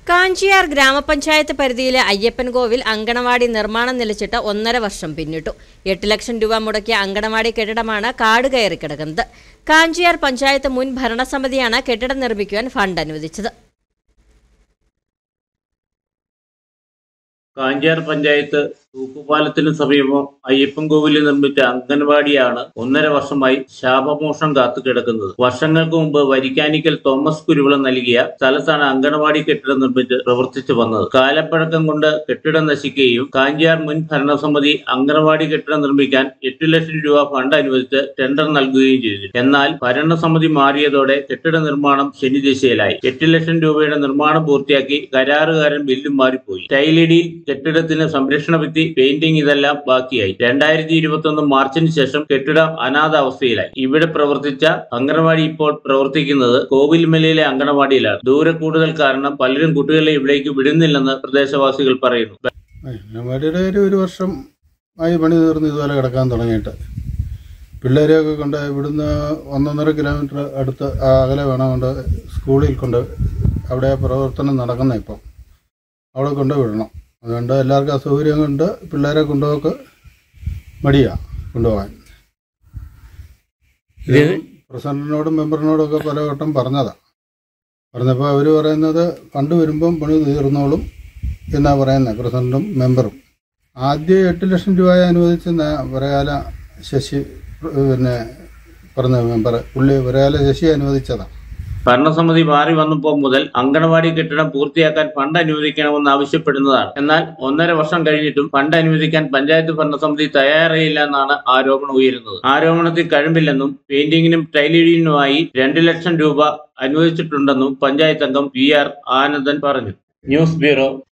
കാഞ്ചിയാർ ഗ്രാമപഞ്ചായത്ത് പരിധിയിലെ അയ്യപ്പൻകോവിൽ അങ്കണവാടി നിർമ്മാണം നിലച്ചിട്ട് ഒന്നര വർഷം പിന്നിട്ടു എട്ട് ലക്ഷം രൂപ മുടക്കിയ അങ്കണവാടി കെട്ടിടമാണ് കാട് കയറി കിടക്കുന്നത് കാഞ്ചിയാർ പഞ്ചായത്ത് മുൻ ഭരണസമിതിയാണ് കെട്ടിടം നിർമ്മിക്കുവാൻ ഫണ്ട് അനുവദിച്ചത് കാഞ്ചാർ പഞ്ചായത്ത് തൂക്കുപാലത്തിന് സമീപം അയ്യപ്പൻകോവിലിൽ നിർമ്മിച്ച അംഗൻവാടിയാണ് ഒന്നര വർഷമായി ശാപമോഷം കാത്തു കിടക്കുന്നത് വർഷങ്ങൾക്ക് മുമ്പ് വരിക്കാനിക്കൽ തോമസ് കുരുവിള നൽകിയ സ്ഥലത്താണ് അംഗൻവാടി കെട്ടിടം നിർമ്മിച്ച് പ്രവർത്തിച്ചു വന്നത് കാലപ്പഴക്കം കൊണ്ട് കെട്ടിടം നശിക്കുകയും കാഞ്ചാർ മുൻ ഭരണസമിതി അംഗൻവാടി കെട്ടിടം നിർമ്മിക്കാൻ എട്ട് ലക്ഷം രൂപ ഫണ്ട് അനുവദിച്ച് ടെൻഡർ നൽകുകയും ചെയ്തു എന്നാൽ ഭരണസമിതി മാറിയതോടെ കെട്ടിട നിർമ്മാണം ശനിദിശയിലായി എട്ട് ലക്ഷം രൂപയുടെ നിർമ്മാണം പൂർത്തിയാക്കി കരാറുകാരൻ ബില്ലും മാറിപ്പോയി ടൈലിടിയിൽ കെട്ടിടത്തിന് സംരക്ഷണ ഭിത്തി പെയിന്റിംഗ് ഇതെല്ലാം ബാക്കിയായി രണ്ടായിരത്തി ഇരുപത്തി ഒന്ന് മാർച്ചിന് ശേഷം കെട്ടിടം അനാഥാവസ്ഥയിലായി ഇവിടെ പ്രവർത്തിച്ച അംഗനവാടി ഇപ്പോൾ പ്രവർത്തിക്കുന്നത് കോവിൽമലയിലെ അംഗനവാടിയിലാണ് ദൂരെ കൂടുതൽ കാരണം പലരും കുട്ടികളെ ഇവിടേക്ക് വിടുന്നില്ലെന്ന് പ്രദേശവാസികൾ പറയുന്നു അംഗനവാടിയുടെ ഒരു ഒരു വർഷം ആയി പണി തീർന്ന് ഇതുപോലെ കിടക്കാൻ തുടങ്ങിയിട്ട് പിള്ളേരെയൊക്കെ കൊണ്ട് ഇവിടുന്ന് ഒന്നൊന്നര കിലോമീറ്റർ അടുത്ത് ആ അകലെ വേണം കൊണ്ട് സ്കൂളിൽ കൊണ്ട് അവിടെ പ്രവർത്തനം നടക്കുന്ന ഇപ്പം അവിടെ കൊണ്ട് വിടണം അതുകൊണ്ട് എല്ലാവർക്കും അസൗകര്യം കൊണ്ട് പിള്ളേരെ കൊണ്ടുപോക്ക് മടിയാ കൊണ്ടുപോകാൻ ഇത് പ്രസിഡന്റിനോടും മെമ്പറിനോടും ഒക്കെ പലവട്ടം പറഞ്ഞതാ പറഞ്ഞപ്പോൾ അവർ പറയുന്നത് ഫണ്ട് വരുമ്പം പണി തീർന്നോളും എന്നാ പറയുന്നത് പ്രസിഡന്റും മെമ്പറും ആദ്യം എട്ട് ലക്ഷം രൂപ അനുവദിച്ച് വരകാല ശശി പിന്നെ പറഞ്ഞ മെമ്പർ പുള്ളി വരകാല ശശി അനുവദിച്ചതാണ് ഭരണസമിതി മാറി വന്നപ്പോൾ മുതൽ അങ്കണവാടി കെട്ടിടം പൂർത്തിയാക്കാൻ ഫണ്ട് അനുവദിക്കണമെന്ന് ആവശ്യപ്പെടുന്നതാണ് എന്നാൽ ഒന്നര വർഷം കഴിഞ്ഞിട്ടും ഫണ്ട് അനുവദിക്കാൻ പഞ്ചായത്ത് ഭരണസമിതി തയ്യാറായില്ല എന്നാണ് ആരോപണം ഉയരുന്നത് ആരോപണത്തിൽ കഴമ്പില്ലെന്നും പെയിന്റിങ്ങിനും ടൈലിടിനുമായി രണ്ട് ലക്ഷം രൂപ അനുവദിച്ചിട്ടുണ്ടെന്നും പഞ്ചായത്ത് അംഗം വി ആർ ആനന്ദൻ പറഞ്ഞു ന്യൂസ് ബ്യൂറോ